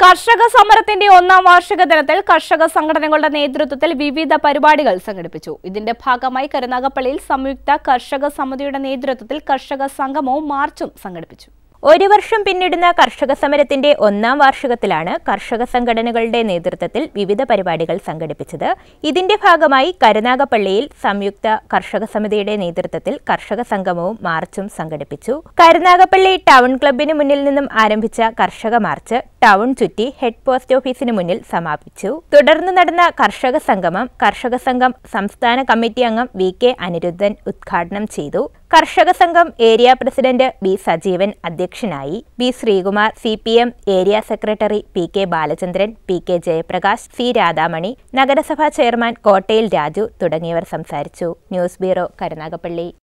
കർഷക സമരത്തിന്റെ ഒന്നാം വാർഷിക ദിനത്തിൽ കർഷക സംഘടനകളുടെ നേതൃത്വത്തിൽ വിവിധ പരിപാടികൾ സംഘടിപ്പിച്ചു ഇതിന്റെ ഭാഗമായി കരുനാഗപ്പള്ളിയിൽ സംയുക്ത കർഷക സമിതിയുടെ നേതൃത്വത്തിൽ കർഷക സംഗമവും മാർച്ചും സംഘടിപ്പിച്ചു ഒരു വർഷം പിന്നിടുന്ന കർഷക സമരത്തിന്റെ ഒന്നാം വാർഷികത്തിലാണ് കർഷക സംഘടനകളുടെ നേതൃത്വത്തിൽ വിവിധ പരിപാടികൾ സംഘടിപ്പിച്ചത് ഇതിന്റെ ഭാഗമായി കരുനാഗപ്പള്ളിയിൽ സംയുക്ത കർഷക സമിതിയുടെ നേതൃത്വത്തിൽ കർഷക സംഗമവും മാർച്ചും സംഘടിപ്പിച്ചു കരുനാഗപ്പള്ളി ടൗൺ ക്ലബിന് മുന്നിൽ നിന്നും ആരംഭിച്ച കർഷക മാർച്ച് ടൗൺ ചുറ്റി ഹെഡ് പോസ്റ്റ് ഓഫീസിന് മുന്നിൽ സമാപിച്ചു തുടർന്ന് നടന്ന കർഷക സംഗമം കർഷക സംഘം സംസ്ഥാന കമ്മിറ്റി അംഗം വി കെ അനിരുദ്ധൻ ഉദ്ഘാടനം ചെയ്തു കർഷക സംഘം ഏരിയ പ്രസിഡന്റ് ബി സജീവൻ അധ്യക്ഷനായി B Sreekumar C P M area secretary P K Balachandran P K Jayaprakash C Radhamani നഗരസഭാ ചെയർമാൻ കോട്ടയിൽ രാജു തുടങ്ങിയവർ സംസാരിച്ചു ന്യൂസ് ബ്യൂറോ കരുനാഗപ്പള്ളി